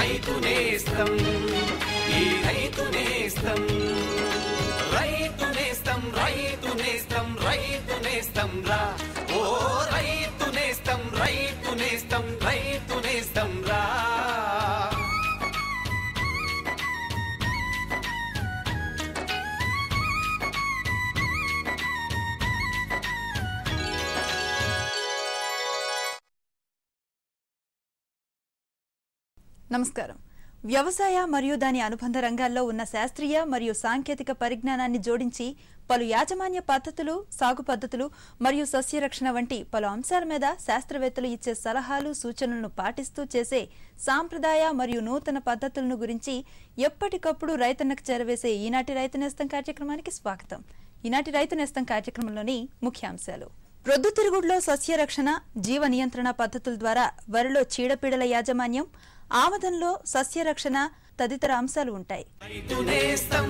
రైతు నేస్తం ఈ రైతు నేస్తం రైతు నేస్తం రైతు నేస్తం రైతు నేస్తం రా ఓ రైతు నేస్తం రైతు నేస్తం రైతు నేస్తం రా నమస్కారం వ్యవసాయ మరియు దాని అనుబంధ రంగాల్లో ఉన్న శాస్త్రీయ మరియు సాంకేతిక పరిజ్ఞానాన్ని జోడించి పలు యాజమాన్య పద్ధతులు సాగు పద్ధతులు మరియు సస్యరక్షణ వంటి పలు అంశాల మీద శాస్త్రవేత్తలు ఇచ్చే సలహాలు సూచనలను పాటిస్తూ చేసే సాంప్రదాయ మరియు నూతన పద్ధతులను గురించి ఎప్పటికప్పుడు రైతన్నకు చేరవేసే ఈనాటి రైతు నేస్తం కార్యక్రమానికి స్వాగతం ఈనాటి రైతు నేస్తం కార్యక్రమంలోని ముఖ్యాంశాలు ప్రొద్దుతిరుగుడులో సస్యరక్షణ జీవ నియంత్రణ పద్ధతుల ద్వారా వరిలో చీడపీడల యాజమాన్యం ఆమదంలో సస్యరక్షణ తదితర అంశాలు ఉంటాయి రైతు నేస్తం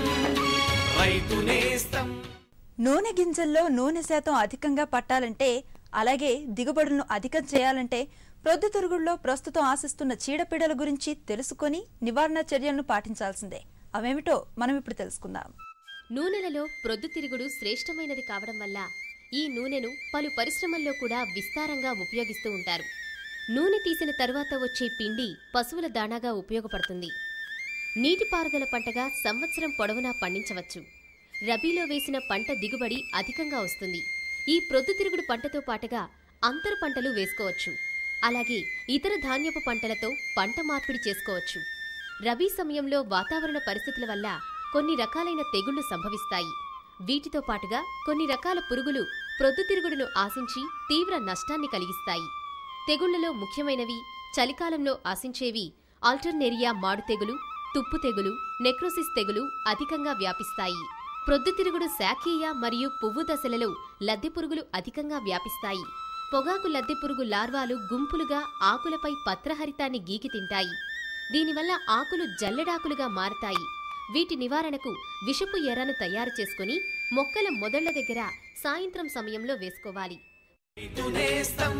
రైతు నేస్తం నూనె గింజల్లో నూనె శాతం అధికంగా పట్టాలంటే అలాగే దిగుబడులను అధికం చేయాలంటే ప్రొద్దుతిరుగుడులో ప్రస్తుతం ఆశిస్తున్న చీడపీడల గురించి తెలుసుకొని నివారణ చర్యలను పాటించాల్సిందే అవేమిటో మనం ఇప్పుడు తెలుసుకుందాం నూనెలలో ప్రొద్దుతిరుగుడు శ్రేష్టమైనది కావడం వల్ల ఈ నూనెను పలు పరిశ్రమల్లో కూడా విస్తారంగా ఉపయోగిస్తూ ఉంటారు నూనె తీసిన తరువాత వచ్చే పిండి పశువుల దాణాగా ఉపయోగపడుతుంది నీటిపారుదల పంటగా సంవత్సరం పొడవునా పండించవచ్చు రబీలో వేసిన పంట దిగుబడి అధికంగా వస్తుంది ఈ ప్రొద్దుతిరుగుడు పంటతో పాటుగా అంతర పంటలు వేసుకోవచ్చు అలాగే ఇతర ధాన్యపు పంటలతో పంట మార్పిడి చేసుకోవచ్చు రబీ సమయంలో వాతావరణ పరిస్థితుల వల్ల కొన్ని రకాలైన తెగుళ్లు సంభవిస్తాయి వీటితో పాటుగా కొన్ని రకాల పురుగులు ప్రొద్దుతిరుగుడును ఆశించి తీవ్ర నష్టాన్ని కలిగిస్తాయి తెగుళ్లలో ముఖ్యమైనవి చలికాలంలో ఆశించేవి ఆల్టర్నేరియా మాడు తెగులు తుప్పు తెగులు నెక్రోసిస్ తెగులు అధికంగా వ్యాపిస్తాయి ప్రొద్దుతిరుగుడు శాఖీయ మరియు పువ్వు దశలలో లద్దె పురుగులు అధికంగా వ్యాపిస్తాయి పొగాకు లద్దె పురుగు లార్వాలు గుంపులుగా ఆకులపై పత్రహరితాన్ని గీకి తింటాయి దీనివల్ల ఆకులు జల్లెడాకులుగా మారతాయి వీటి నివారణకు విషపు ఎర్రను తయారు చేసుకుని మొక్కల మొదళ్ల దగ్గర సాయంత్రం సమయంలో వేసుకోవాలి రైతు నేస్తం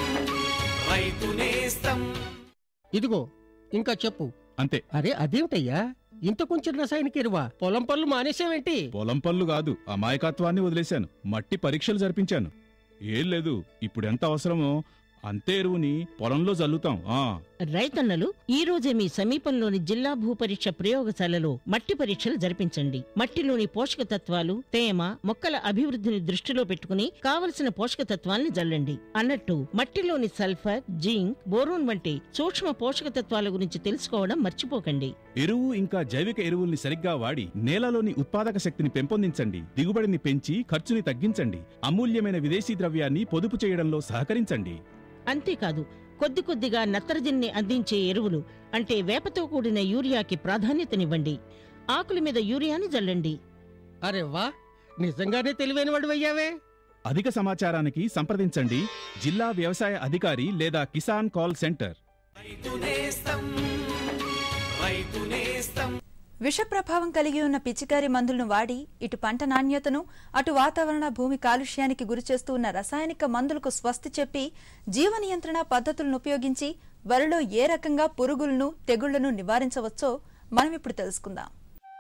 రైతు నేస్తం ఇదిగో ఇంకా చెప్పు అంతే అరే అదేమిటయ్యా ఇంత కొంచెం రసాయనిక ఎరువా పొలం పనులు మానేసావేంటి పొలం పనులు కాదు అమాయకత్వాన్ని వదిలేశాను మట్టి పరీక్షలు జరిపించాను ఏం లేదు ఇప్పుడు ఎంత అవసరమో అంతే ఎరువుని పొలంలో జల్లుతాం ఆ రైతన్నలు ఈ రోజే మీ సమీపంలోని జిల్లా భూపరీక్ష ప్రయోగశాలలో మట్టి పరీక్షలు జరిపించండి మట్టిలోని పోషక తత్వాలు తేమ మొక్కల అభివృద్ధిని దృష్టిలో పెట్టుకుని కావలసిన పోషక తత్వాల్ని జల్లండి అన్నట్టు మట్టిలోని సల్ఫర్ జింక్ బోరోన్ వంటి సూక్ష్మ పోషక తత్వాల గురించి తెలుసుకోవడం మర్చిపోకండి ఎరువు ఇంకా జైవిక ఎరువుల్ని సరిగ్గా వాడి నేలలోని ఉత్పాదక శక్తిని పెంపొందించండి దిగుబడిని పెంచి ఖర్చుని తగ్గించండి అమూల్యమైన విదేశీ ద్రవ్యాన్ని పొదుపు చేయడంలో సహకరించండి అంతేకాదు కొద్ది కొద్దిగా నత్రజనిని అందించే ఎరువులు అంటే వేపతో కూడిన యూరియాకి ప్రాధాన్యతనివ్వండి ఆకుల మీద యూరియాని జల్లండి అరే వా నిజంగానే తెలివైన వాడు అయ్యావే అధిక సమాచారానికి సంప్రదించండి జిల్లా వ్యవసాయ అధికారి లేదా కిసాన్ కాల్ సెంటర్ రైతు నేస్తం రైతు నేస్తం విష ప్రభావం కలిగి ఉన్న పిచికారి మందులను వాడి ఇటు పంట నాణ్యతను అటు వాతావరణ భూమి కాలుష్యానికి గురిచేస్తూ ఉన్న రసాయనిక మందులకు స్వస్తి చెప్పి జీవ నియంత్రణ పద్ధతులను ఉపయోగించి వరిలో ఏ రకంగా పురుగులను తెగుళ్లను నివారించవచ్చో మనం ఇప్పుడు తెలుసుకుందాం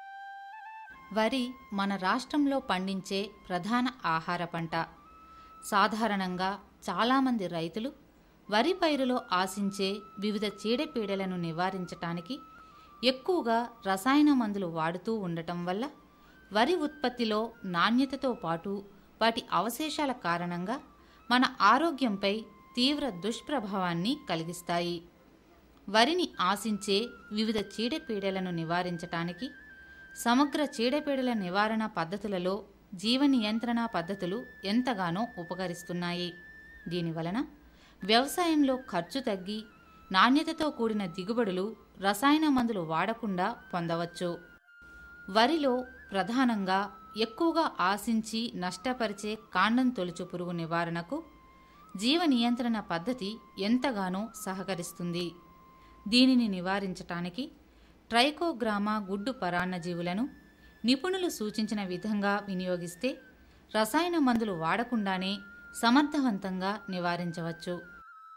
వరి మన రాష్ట్రంలో పండించే ప్రధాన ఆహార పంట సాధారణంగా చాలామంది రైతులు వరి పైరులో ఆశించే వివిధ చీడపీడలను నివారించటానికి ఎక్కువగా రసాయన మందులు వాడుతూ ఉండటం వల్ల వరి ఉత్పత్తిలో నాణ్యతతో పాటు వాటి అవశేషాల కారణంగా మన ఆరోగ్యంపై తీవ్ర దుష్ప్రభావాన్ని కలిగిస్తాయి వరిని ఆశించే వివిధ చీడపీడలను నివారించటానికి సమగ్ర చీడపీడల నివారణ పద్ధతులలో జీవ నియంత్రణ పద్ధతులు ఎంతగానో ఉపకరిస్తున్నాయి దీనివలన వ్యవసాయంలో ఖర్చు తగ్గి నాణ్యతతో కూడిన దిగుబడులు రసాయన మందులు వాడకుండా పొందవచ్చు వరిలో ప్రధానంగా ఎక్కువగా ఆశించి నష్టపరిచే కాండం తొలుచు పురుగు నివారణకు జీవ నియంత్రణ పద్ధతి ఎంతగానో సహకరిస్తుంది దీనిని నివారించటానికి ట్రైకోగ్రామా గుడ్డు పరాన్నజీవులను నిపుణులు సూచించిన విధంగా వినియోగిస్తే రసాయన మందులు వాడకుండానే సమర్థవంతంగా నివారించవచ్చు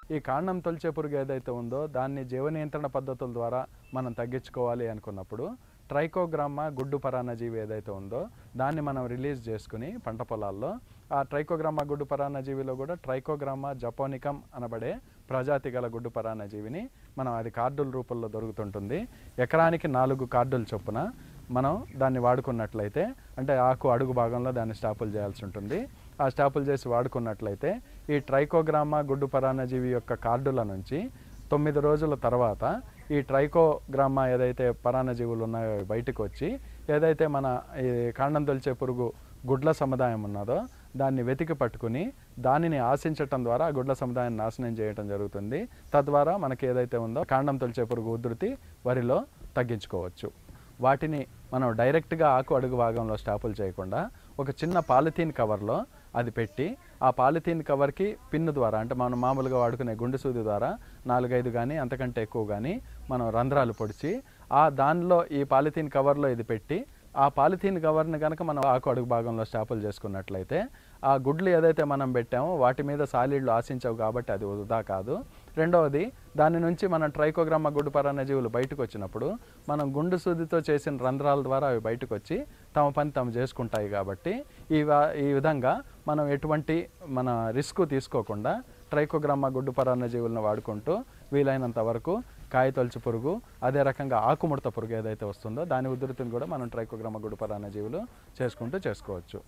ఈ కాండం తొలిచే పురుగు ఏదైతే ఉందో దాన్ని జీవ నియంత్రణ పద్ధతుల ద్వారా మనం తగ్గించుకోవాలి అనుకున్నప్పుడు ట్రైకోగ్రామా గుడ్డు పరాన్నజీవి ఏదైతే ఉందో దాన్ని మనం రిలీజ్ చేసుకుని పంట పొలాల్లో ఆ ట్రైకోగ్రామా గుడ్డు పరాన్నజీవిలో కూడా ట్రైకోగ్రామా జపోనికం అనబడే ప్రజాతి గల గుడ్డు పరాన్నజీవిని మనం అది కార్డుల రూపంలో దొరుకుతుంటుంది ఎకరానికి నాలుగు కార్డుల చొప్పున మనం దాన్ని వాడుకున్నట్లయితే అంటే ఆకు అడుగు భాగంలో దాన్ని స్టాపుల్ చేయాల్సి ఉంటుంది ఆ స్టాపుల్ చేసి వాడుకున్నట్లయితే ఈ ట్రైకోగ్రామా గుడ్డు పరాన్నజీవి యొక్క కార్డుల నుంచి తొమ్మిది రోజుల తర్వాత ఈ ట్రైకోగ్రామా ఏదైతే పరాన్నజీవులు ఉన్నాయో అవి బయటకు వచ్చి ఏదైతే మన ఈ కాండం తొలిచే పురుగు గుడ్ల సముదాయం ఉన్నదో దాన్ని వెతికి పట్టుకుని దానిని ఆశించటం ద్వారా ఆ గుడ్ల సముదాయాన్ని నాశనం చేయటం జరుగుతుంది తద్వారా మనకి ఏదైతే ఉందో కాండం తొలిచే పురుగు ఉధృతి వరిలో తగ్గించుకోవచ్చు వాటిని మనం డైరెక్ట్గా ఆకు అడుగు భాగంలో స్టాపులు చేయకుండా ఒక చిన్న పాలిథీన్ కవర్లో అది పెట్టి ఆ పాలిథీన్ కవర్కి పిన్ను ద్వారా అంటే మనం మామూలుగా వాడుకునే గుండె సూది ద్వారా నాలుగైదు కానీ అంతకంటే ఎక్కువ కానీ మనం రంధ్రాలు పొడిచి ఆ దానిలో ఈ పాలిథీన్ కవర్లో ఇది పెట్టి ఆ పాలిథీన్ కవర్ని కనుక మనం ఆకు అడుగు భాగంలో స్టాపులు చేసుకున్నట్లయితే ఆ గుడ్లు ఏదైతే మనం పెట్టామో వాటి మీద సాలిడ్లు ఆశించవు కాబట్టి అది వృధా కాదు రెండవది దాని నుంచి మన ట్రైకోగ్రామా గుడ్డు పరాన్నజీవులు బయటకు వచ్చినప్పుడు మనం గుండు సూదితో చేసిన రంధ్రాల ద్వారా అవి బయటకు వచ్చి తమ పని తాము చేసుకుంటాయి కాబట్టి ఈ వా- ఈ విధంగా మనం ఎటువంటి మన రిస్క్ తీసుకోకుండా ట్రైకోగ్రామా గుడ్డు పరాన్నజీవులను వాడుకుంటూ వీలైనంత వరకు కాయతొలుచు పురుగు అదే రకంగా ఆకుముడత పురుగు ఏదైతే వస్తుందో దాని ఉధృతిని కూడా మనం ట్రైకోగ్రామా గుడ్డు పరాన్నజీవులు చేసుకుంటూ చేసుకోవచ్చు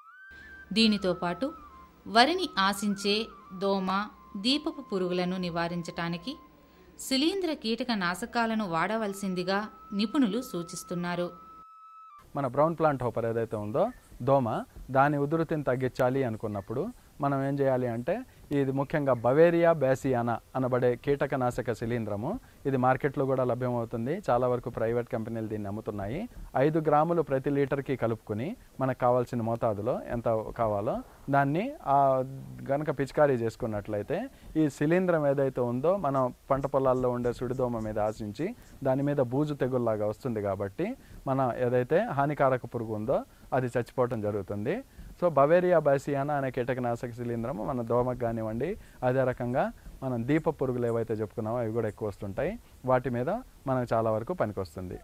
దీనితో పాటు వరిని ఆశించే దోమ దీపపు పురుగులను నివారించటానికి శిలీంద్ర కీటక నాశకాలను వాడవలసిందిగా నిపుణులు సూచిస్తున్నారు మన బ్రౌన్ ప్లాంట్ హోపర్ ఏదైతే ఉందో దోమ దాని ఉధృతిని తగ్గించాలి అనుకున్నప్పుడు మనం ఏం చేయాలి అంటే ఇది ముఖ్యంగా బవేరియా బేసియానా అనబడే కీటకనాశక శిలీంద్రము ఇది మార్కెట్లో కూడా లభ్యమవుతుంది చాలా వరకు ప్రైవేట్ కంపెనీలు దీన్ని అమ్ముతున్నాయి ఐదు గ్రాములు ప్రతి లీటర్కి కలుపుకుని మనకు కావాల్సిన మోతాదులో ఎంత కావాలో దాన్ని ఆ గనక పిచికారీ చేసుకున్నట్లయితే ఈ శిలీంద్రం ఏదైతే ఉందో మనం పంట పొలాల్లో ఉండే సుడిదోమ మీద ఆశించి దాని మీద బూజు తెగుల్లాగా వస్తుంది కాబట్టి మన ఏదైతే హానికారక పురుగు ఉందో అది చచ్చిపోవటం జరుగుతుంది సో బవేరియా బాసియానా అనే కీటకనాశక శిలీంద్రము మన దోమకు కానివ్వండి అదే రకంగా మనం దీప పురుగులు ఏవైతే చెప్పుకున్నామో అవి కూడా ఎక్కువ వస్తుంటాయి వాటి మీద మనకు చాలా వరకు పనికొస్తుంది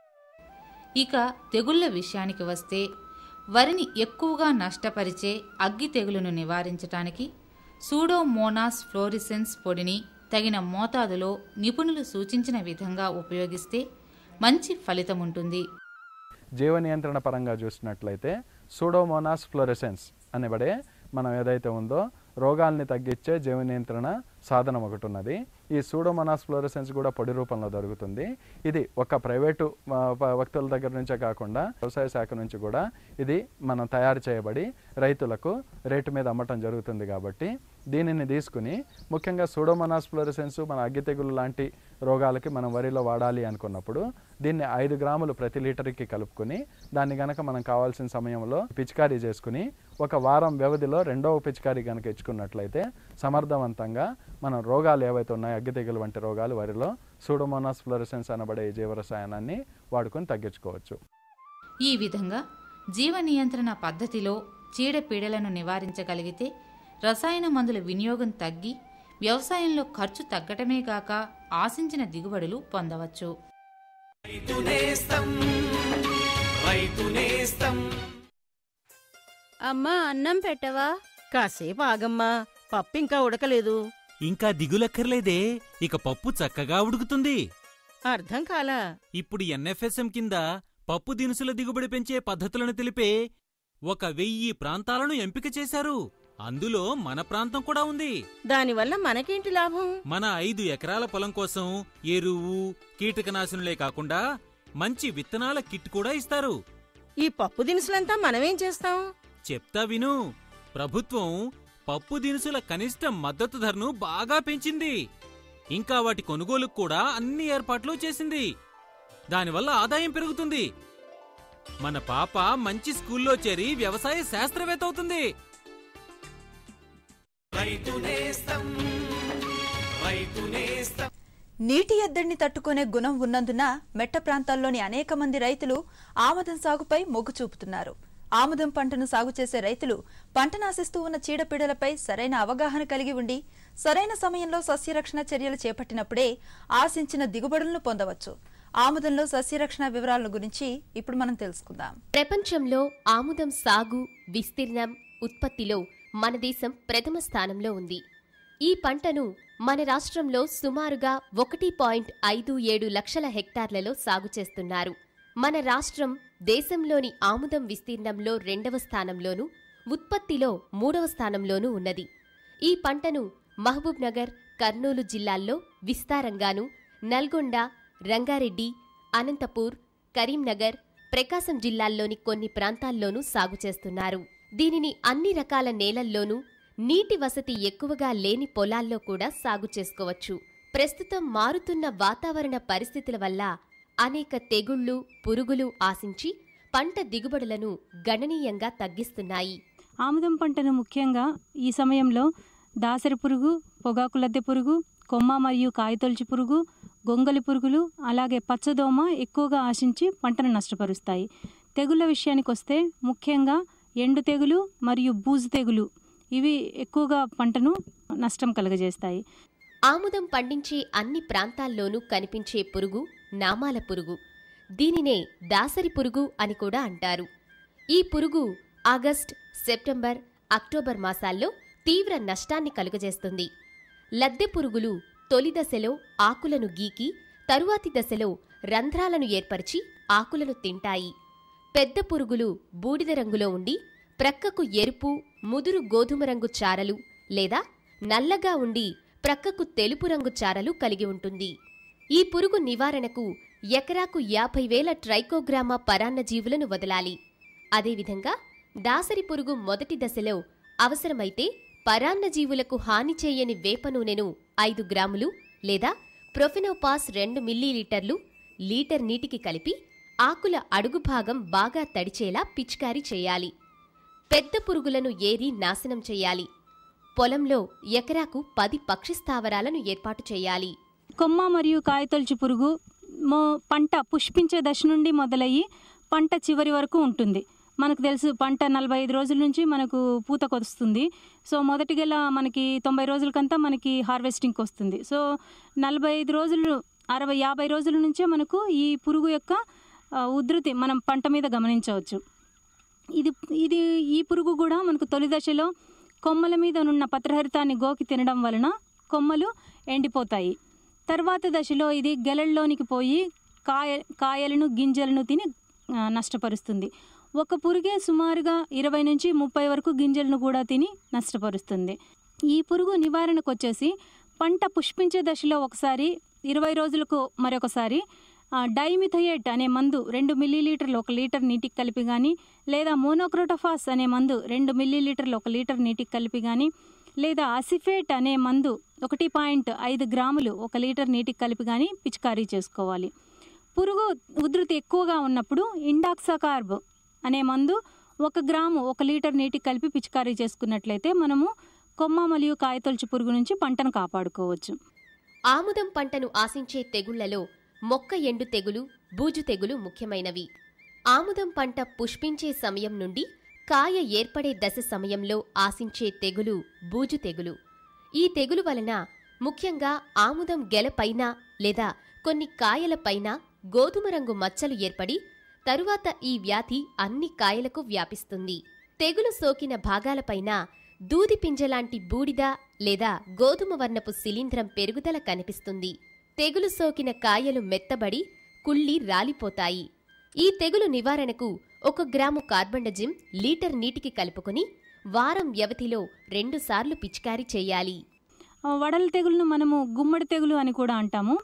ఇక తెగుళ్ల విషయానికి వస్తే వరిని ఎక్కువగా నష్టపరిచే అగ్గి తెగులును నివారించటానికి సూడోమోనాస్ ఫ్లోరిసెన్స్ పొడిని తగిన మోతాదులో నిపుణులు సూచించిన విధంగా ఉపయోగిస్తే మంచి ఫలితం ఉంటుంది జీవ నియంత్రణ పరంగా చూసినట్లయితే సూడోమోనాస్ ఫ్లోరెసెన్స్ అనబడే మనం ఏదైతే ఉందో రోగాల్ని తగ్గించే జీవ నియంత్రణ సాధనం ఒకటి ఉన్నది ఈ సూడోమోనాస్ ఫ్లోరెసెన్స్ కూడా పొడి రూపంలో దొరుకుతుంది ఇది ఒక ప్రైవేటు ఆ, ప- వ్యక్తుల దగ్గర నుంచే కాకుండా వ్యవసాయ శాఖ నుంచి కూడా ఇది మనం తయారు చేయబడి రైతులకు రేటు మీద అమ్మటం జరుగుతుంది కాబట్టి దీనిని తీసుకుని ముఖ్యంగా సూడోమోనాస్ ఫ్లోరెసెన్స్ మన అగ్గి తెగులు లాంటి రోగాలకి మనం వరిలో వాడాలి అనుకున్నప్పుడు దీన్ని ఐదు గ్రాములు ప్రతి లీటర్కి కలుపుకొని దాన్ని గనక మనం కావాల్సిన సమయంలో పిచికారీ చేసుకుని ఒక వారం వ్యవధిలో రెండవ పిచికారీ గనక ఇచ్చుకున్నట్లయితే సమర్థవంతంగా మనం రోగాలు ఏవైతే ఉన్నాయో అగ్గి తెగులు వంటి రోగాలు వరిలో సూడోమోనాస్ ఫ్లోరెసెన్స్ అనబడే ఈ జీవరసాయనాన్ని వాడుకొని తగ్గించుకోవచ్చు ఈ విధంగా జీవ నియంత్రణ పద్ధతిలో చీడపీడలను నివారించగలిగితే రసాయన మందుల వినియోగం తగ్గి వ్యవసాయంలో ఖర్చు తగ్గటమే కాక ఆశించిన దిగుబడులు పొందవచ్చు రైతు నేస్తం రైతు నేస్తం అమ్మా అన్నం పెట్టవా కాసేపు ఆగమ్మా పప్పు ఇంకా ఉడకలేదు ఇంకా దిగులక్కర్లేదే ఇక పప్పు చక్కగా ఉడుకుతుంది అర్థం కాలా ఇప్పుడు ఎన్ఎఫ్ఎస్ఎం కింద పప్పు దినుసుల దిగుబడి పెంచే పద్ధతులను తెలిపే ఒక వెయ్యి ప్రాంతాలను ఎంపిక చేశారు అందులో మన ప్రాంతం కూడా ఉంది దానివల్ల మనకేంటి లాభం మన ఐదు ఎకరాల పొలం కోసం ఎరువు కీటకనాశనులే కాకుండా మంచి విత్తనాల కిట్ కూడా ఇస్తారు ఈ పప్పు దినుసులంతా మనమేం చేస్తాం చెప్తా విను ప్రభుత్వం పప్పు దినుసుల కనిష్ట మద్దతు ధరను బాగా పెంచింది ఇంకా వాటి కొనుగోలుకు కూడా అన్ని ఏర్పాట్లు చేసింది దానివల్ల ఆదాయం పెరుగుతుంది మన పాప మంచి స్కూల్లో చేరి వ్యవసాయ శాస్త్రవేత్త అవుతుంది రైతు నేస్తం రైతు నేస్తం నీటి ఎద్దడిని తట్టుకునే గుణం ఉన్నందున మెట్ట ప్రాంతాల్లోని అనేక మంది రైతులు ఆమదం సాగుపై మొగ్గు చూపుతున్నారు ఆముదం పంటను సాగు చేసే రైతులు పంట నాశిస్తూ ఉన్న చీడపీడలపై సరైన అవగాహన కలిగి ఉండి సరైన సమయంలో సస్యరక్షణ చర్యలు చేపట్టినప్పుడే ఆశించిన దిగుబడులను పొందవచ్చు ఆముదంలో సస్యరక్షణ వివరాల గురించి ఇప్పుడు మనం తెలుసుకుందాం ప్రపంచంలో ఆముదం సాగు విస్తీర్ణం ఉత్పత్తిలో మన దేశం ప్రథమ స్థానంలో ఉంది ఈ పంటను మన రాష్ట్రంలో సుమారుగా ఒకటి పాయింట్ ఐదు ఏడు లక్షల హెక్టార్లలో సాగు చేస్తున్నారు మన రాష్ట్రం దేశంలోని ఆముదం విస్తీర్ణంలో రెండవ స్థానంలోనూ ఉత్పత్తిలో మూడవ స్థానంలోనూ ఉన్నది ఈ పంటను మహబూబ్ నగర్ కర్నూలు జిల్లాల్లో విస్తారంగాను నల్గొండ రంగారెడ్డి అనంతపూర్ కరీంనగర్ ప్రకాశం జిల్లాల్లోని కొన్ని ప్రాంతాల్లోనూ సాగు చేస్తున్నారు దీనిని అన్ని రకాల నేలల్లోనూ నీటి వసతి ఎక్కువగా లేని పొలాల్లో కూడా సాగు చేసుకోవచ్చు ప్రస్తుతం మారుతున్న వాతావరణ పరిస్థితుల వల్ల అనేక తెగుళ్లు పురుగులు ఆశించి పంట దిగుబడులను గణనీయంగా తగ్గిస్తున్నాయి ఆముదం పంటను ముఖ్యంగా ఈ సమయంలో దాసరి పురుగు పొగాకు లద్దె పురుగు కొమ్మ మరియు కాయతొలచి పురుగు గొంగలి పురుగులు అలాగే పచ్చదోమ ఎక్కువగా ఆశించి పంటను నష్టపరుస్తాయి తెగుళ్ళ విషయానికి వస్తే ముఖ్యంగా ఎండు తెగులు మరియు బూజు తెగులు ఇవి ఎక్కువగా పంటను నష్టం కలుగజేస్తాయి ఆముదం పండించే అన్ని ప్రాంతాల్లోనూ కనిపించే పురుగు నామాల పురుగు దీనినే దాసరి పురుగు అని కూడా అంటారు ఈ పురుగు ఆగస్ట్ సెప్టెంబర్ అక్టోబర్ మాసాల్లో తీవ్ర నష్టాన్ని కలుగజేస్తుంది లద్దె పురుగులు తొలి దశలో ఆకులను గీకి తరువాతి దశలో రంధ్రాలను ఏర్పరిచి ఆకులను తింటాయి పెద్ద పురుగులు బూడిద రంగులో ఉండి ప్రక్కకు ఎరుపు ముదురు గోధుమ రంగు చారలు లేదా నల్లగా ఉండి ప్రక్కకు తెలుపు రంగు చారలు కలిగి ఉంటుంది ఈ పురుగు నివారణకు ఎకరాకు యాభై వేల ట్రైకోగ్రామా పరాన్నజీవులను వదలాలి అదేవిధంగా దాసరి పురుగు మొదటి దశలో అవసరమైతే పరాన్నజీవులకు హాని చేయని వేప నూనెను ఐదు గ్రాములు లేదా ప్రొఫెనోపాస్ రెండు మిల్లీలీటర్లు లీటర్ నీటికి కలిపి ఆకుల అడుగు భాగం బాగా తడిచేలా పిచికారీ చేయాలి పెద్ద పురుగులను ఏరి నాశనం చేయాలి పొలంలో ఎకరాకు పది పక్షి స్థావరాలను ఏర్పాటు చేయాలి కొమ్మ మరియు కాయతొలచి పురుగు మో పంట పుష్పించే దశ నుండి మొదలయ్యి పంట చివరి వరకు ఉంటుంది మనకు తెలుసు పంట నలభై ఐదు రోజుల నుంచి మనకు పూతకు వస్తుంది సో మొదటిగల మనకి తొంభై రోజులకంతా మనకి హార్వెస్టింగ్కి వస్తుంది సో నలభై ఐదు రోజులు అరవై యాభై రోజుల నుంచే మనకు ఈ పురుగు యొక్క ఆ, ఉధృతి మనం పంట మీద గమనించవచ్చు ఇది ఇది ఈ పురుగు కూడా మనకు తొలి దశలో కొమ్మల మీద ఉన్న పత్రహరితాన్ని గోకి తినడం వలన కొమ్మలు ఎండిపోతాయి తర్వాత దశలో ఇది గెలల్లోనికి పోయి కాయ కాయలను గింజలను తిని ఆ, నష్టపరుస్తుంది ఒక పురుగే సుమారుగా ఇరవై నుంచి ముప్పై వరకు గింజలను కూడా తిని నష్టపరుస్తుంది ఈ పురుగు నివారణకు వచ్చేసి పంట పుష్పించే దశలో ఒకసారి ఇరవై రోజులకు మరొకసారి ఆ, డైమిథయేట్ అనే మందు రెండు మిల్లీలీటర్లు ఒక లీటర్ నీటికి కలిపి కానీ లేదా మోనోక్రోటోఫాస్ అనే మందు రెండు మిల్లీలీటర్లు ఒక లీటర్ నీటికి కలిపి కానీ లేదా అసిఫేట్ అనే మందు ఒకటి పాయింట్ ఐదు గ్రాములు ఒక లీటర్ నీటికి కలిపి కానీ పిచికారీ చేసుకోవాలి పురుగు ఉధృతి ఎక్కువగా ఉన్నప్పుడు ఇండాక్సాకార్బ్ అనే మందు ఒక గ్రాము ఒక లీటర్ నీటికి కలిపి పిచికారీ చేసుకున్నట్లయితే మనము కొమ్మ మరియు కాయతొలచి పురుగు నుంచి పంటను కాపాడుకోవచ్చు ఆముదం పంటను ఆశించే తెగుళ్లలో మొక్క ఎండు తెగులు బూజు తెగులు ముఖ్యమైనవి ఆముదం పంట పుష్పించే సమయం నుండి కాయ ఏర్పడే దశ సమయంలో ఆశించే తెగులు బూజు తెగులు ఈ తెగులు వలన ముఖ్యంగా ఆముదం గెలపైన లేదా కొన్ని కాయలపైన గోధుమ రంగు మచ్చలు ఏర్పడి తరువాత ఈ వ్యాధి అన్ని కాయలకు వ్యాపిస్తుంది తెగులు సోకిన భాగాలపైన దూది పింజలాంటి బూడిద లేదా గోధుమ వర్ణపు శిలీంధ్రం పెరుగుదల కనిపిస్తుంది తెగులు సోకిన కాయలు మెత్తబడి కుళ్ళి రాలిపోతాయి ఈ తెగులు నివారణకు ఒక గ్రాము కార్బండజిమ్ లీటర్ నీటికి కలుపుకొని వారం వ్యవధిలో రెండుసార్లు పిచికారీ చేయాలి ఆ, వడల తెగులును మనము గుమ్మడి తెగులు అని కూడా అంటాము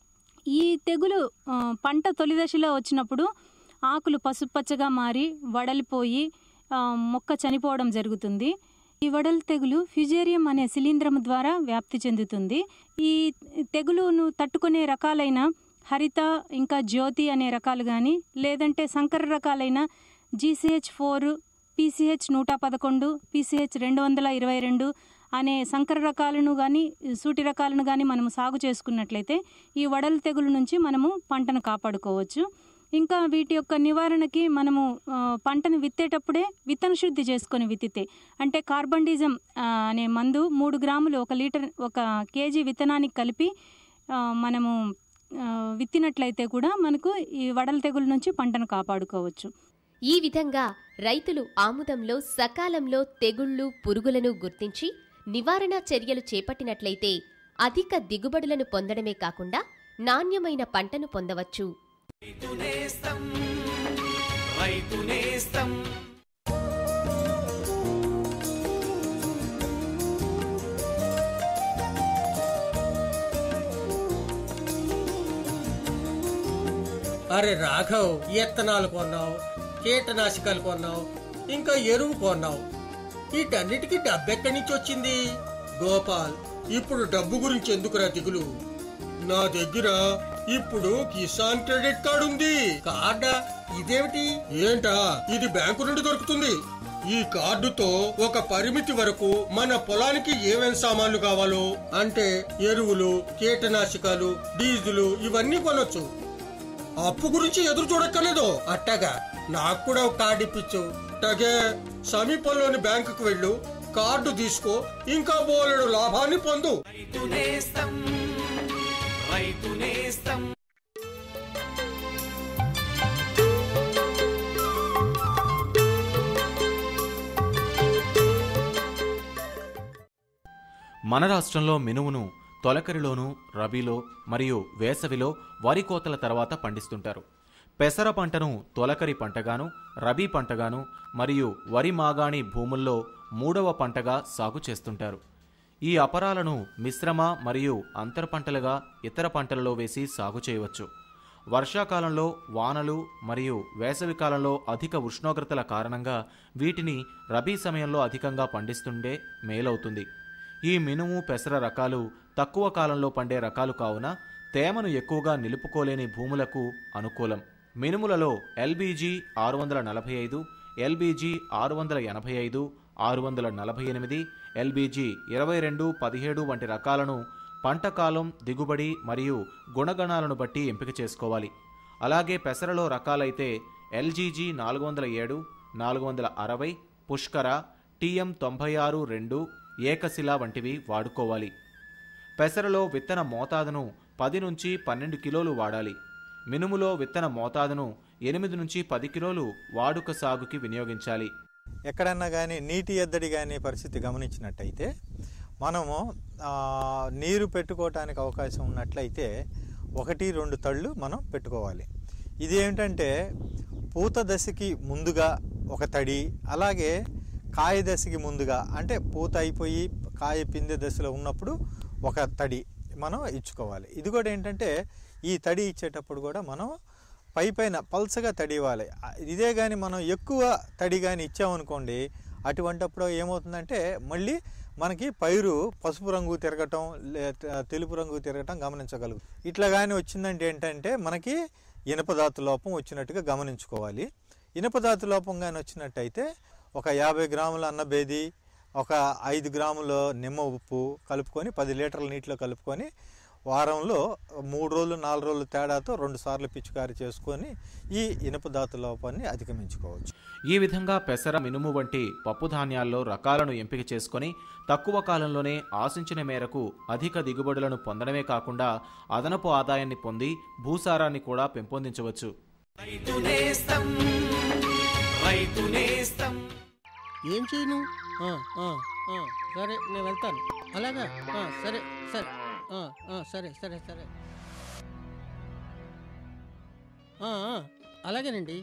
ఈ తెగులు ఆ, పంట తొలి దశలో వచ్చినప్పుడు ఆకులు పసుపచ్చగా మారి వడలిపోయి ఆ, మొక్క చనిపోవడం జరుగుతుంది ఈ వడల తెగులు ఫ్యుజేరియం అనే శిలీంధ్రం ద్వారా వ్యాప్తి చెందుతుంది ఈ తెగులును తట్టుకునే రకాలైన హరిత ఇంకా జ్యోతి అనే రకాలు కానీ లేదంటే సంకర రకాలైన జీసీహెచ్ ఫోర్ పీసీహెచ్ నూట పదకొండు పీసీహెచ్ రెండు వందల ఇరవై రెండు అనే సంకర రకాలను కానీ సూటి రకాలను కానీ మనము సాగు చేసుకున్నట్లయితే ఈ వడల తెగులు నుంచి మనము పంటను కాపాడుకోవచ్చు ఇంకా వీటి యొక్క నివారణకి మనము ఆ, పంటను విత్తేటప్పుడే విత్తన శుద్ధి చేసుకొని విత్తితే అంటే కార్బండిజం ఆ, అనే మందు మూడు గ్రాములు ఒక లీటర్ ఒక కేజీ విత్తనానికి కలిపి ఆ, మనము ఆ, విత్తినట్లయితే కూడా మనకు ఈ వడల తెగుల నుంచి పంటను కాపాడుకోవచ్చు ఈ విధంగా రైతులు ఆముదంలో సకాలంలో తెగుళ్లు పురుగులను గుర్తించి నివారణ చర్యలు చేపట్టినట్లయితే అధిక దిగుబడులను పొందడమే కాకుండా నాణ్యమైన పంటను పొందవచ్చు రైతు నేస్తం రైతు నేస్తం అరే రాఘవ్ ఎత్తనాలు కొన్నావు కీటనాశకాలు కొన్నావు ఇంకా ఎరువు కొన్నావు వీటన్నిటికీ డబ్బెక్కడి నుంచి వచ్చింది గోపాల్ ఇప్పుడు డబ్బు గురించి ఎందుకురా దిగులు నా దగ్గర ఇప్పుడు కిసాన్ క్రెడిట్ కార్డు ఉంది కార్డా ఇదేమిటి ఏంటా ఇది బ్యాంకు నుండి దొరుకుతుంది ఈ కార్డుతో ఒక పరిమితి వరకు మన పొలానికి ఏమేం సామాన్లు కావాలో అంటే ఎరువులు కీటనాశకాలు డీజిల్ ఇవన్నీ కొనొచ్చు అప్పు గురించి ఎదురు చూడక్కర్లేదు అట్టగా నాకు కూడా ఒక కార్డు ఇప్పించు అట్టగే సమీపంలోని బ్యాంకుకు వెళ్ళు కార్డు తీసుకో ఇంకా బోలెడు లాభాన్ని పొందు రైతు నేస్తం రైతు నేస్తం మన రాష్ట్రంలో మినుమును తొలకరిలోను రబీలో మరియు వేసవిలో వరి కోతల తర్వాత పండిస్తుంటారు పెసర పంటను తొలకరి పంటగాను రబీ పంటగాను మరియు వరి మాగాణి భూముల్లో మూడవ పంటగా సాగు చేస్తుంటారు ఈ అపరాలను మిశ్రమ మరియు అంతర పంటలుగా ఇతర పంటలలో వేసి సాగు చేయవచ్చు వర్షాకాలంలో వానలు మరియు వేసవి కాలంలో అధిక ఉష్ణోగ్రతల కారణంగా వీటిని రబీ సమయంలో అధికంగా పండిస్తుండే మేలవుతుంది ఈ మినుము పెసర రకాలు తక్కువ కాలంలో పండే రకాలు కావున తేమను ఎక్కువగా నిలుపుకోలేని భూములకు అనుకూలం మినుములలో ఎల్బీజీ ఆరు వందల నలభై ఐదు ఎల్బీజీ ఆరు వందల ఎనభై ఐదు ఆరు వందల నలభై ఎనిమిది ఎల్బీజీ ఇరవై రెండు పదిహేడు వంటి రకాలను పంట కాలం దిగుబడి మరియు గుణగణాలను బట్టి ఎంపిక చేసుకోవాలి అలాగే పెసరలో రకాలైతే ఎల్జీజీ నాలుగు వందల ఏడు నాలుగు వందల అరవై పుష్కర టీఎం తొంభై ఆరు రెండు ఏకశిల వంటివి వాడుకోవాలి పెసరలో విత్తన మోతాదును పది నుంచి పన్నెండు కిలోలు వాడాలి మినుములో విత్తన మోతాదును ఎనిమిది నుంచి పది కిలోలు వాడుక సాగుకి వినియోగించాలి ఎక్కడన్నా కానీ నీటి ఎద్దడి కానీ పరిస్థితి గమనించినట్టయితే మనము ఆ, నీరు పెట్టుకోవటానికి అవకాశం ఉన్నట్లయితే ఒకటి రెండు తళ్ళు మనం పెట్టుకోవాలి ఇది ఏమిటంటే పూత దశకి ముందుగా ఒక తడి అలాగే కాయ దశకి ముందుగా అంటే పూత అయిపోయి కాయ పిందె దశలో ఉన్నప్పుడు ఒక తడి మనం ఇచ్చుకోవాలి ఇది కూడా ఏంటంటే ఈ తడి ఇచ్చేటప్పుడు కూడా మనం పై పైన పల్చగా తడి ఇవ్వాలి ఆ, ఇదే కానీ మనం ఎక్కువ తడి కానీ ఇచ్చామనుకోండి అటువంటప్పుడు ఏమవుతుందంటే మళ్ళీ మనకి పైరు పసుపు రంగు తిరగటం లే తెలుపు రంగు తిరగటం గమనించగలుగు ఇట్లా కానీ వచ్చిందంటే ఏంటంటే మనకి ఇనపదాతు లోపం వచ్చినట్టుగా గమనించుకోవాలి ఇనపదాతు లోపం కానీ వచ్చినట్టయితే ఒక యాభై గ్రాముల అన్నబేది ఒక ఐదు గ్రాముల నిమ్మ ఉప్పు కలుపుకొని పది లీటర్ల నీటిలో కలుపుకొని వారంలో మూడు రోజులు నాలుగు రోజులు తేడాతో రెండు సార్లు పిచికారీ చేసుకొని ఈ ఇనుప ధాతు లోపాన్ని అధిగమించుకోవచ్చు ఈ విధంగా పెసర మినుము వంటి పప్పు ధాన్యాల్లో రకాలను ఎంపిక చేసుకొని తక్కువ కాలంలోనే ఆశించిన మేరకు అధిక దిగుబడులను పొందడమే కాకుండా అదనపు ఆదాయాన్ని పొంది భూసారాన్ని కూడా పెంపొందించవచ్చు రైతు నేస్తం రైతు నేస్తం ఏం చేయను ఆ, ఆ, ఆ, సరే నేను వెళ్తాను అలాగా ఆ, సరే సరే ఆ, ఆ, సరే సరే సరే ఆ, ఆ, అలాగేనండి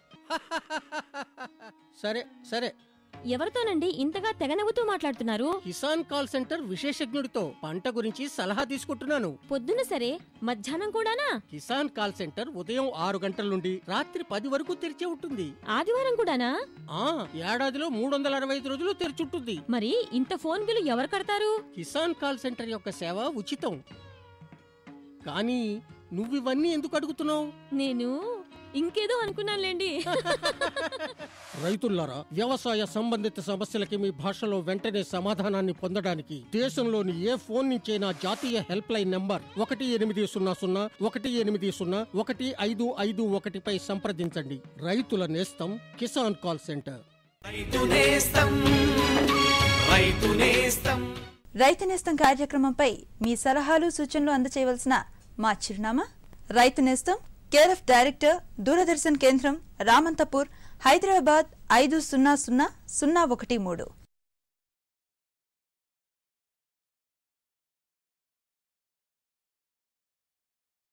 సరే సరే ఎవరితోనండి ఇంతగా తెగనవ్వుతూ మాట్లాడుతున్నారు కిసాన్ కాల్ సెంటర్ విశేషజ్ఞుడితో పంట గురించి సలహా తీసుకుంటున్నాను పొద్దున సరే మధ్యాహ్నం కూడానా కిసాన్ కాల్ సెంటర్ ఉదయం ఆరు గంటల నుండి రాత్రి పది వరకు తెరిచే ఉంటుంది ఆదివారం కూడానా ఆ ఏడాదిలో మూడు వందల అరవై ఐదు రోజులు తెరిచుంటుంది మరి ఇంత ఫోన్ బిల్లు ఎవరు కడతారు కిసాన్ కాల్ సెంటర్ యొక్క సేవ ఉచితం కానీ నువ్వివన్నీ ఎందుకు అడుగుతున్నావు నేను ఇంకేదో అనుకున్నానులేండి రైతులారా వ్యవసాయ సంబంధిత సమస్యలకి మీ భాషలో వెంటనే సమాధానాన్ని పొందడానికి దేశంలోని ఏ ఫోన్ నుంచైనా జాతీయ హెల్ప్ లైన్ నంబర్ ఒకటి ఎనిమిది సున్నా సున్నా ఒకటి ఎనిమిది సున్నా ఒకటి ఐదు ఐదు ఒకటిపై సంప్రదించండి రైతుల నేస్తం కిసాన్ కాల్ సెంటర్ రైతు నేస్తం రైతు నేస్తం రైతు నేస్తం కార్యక్రమంపై మీ సలహాలు సూచనలు అందచేయవలసిన మా చిరునామా రైతు నేస్తం కేర్ ఆఫ్ డైరెక్టర్ దూరదర్శన్ కేంద్రం రామంతపూర్ హైదరాబాద్ ఐదు సున్నా సున్నా సున్నా ఒకటి మూడు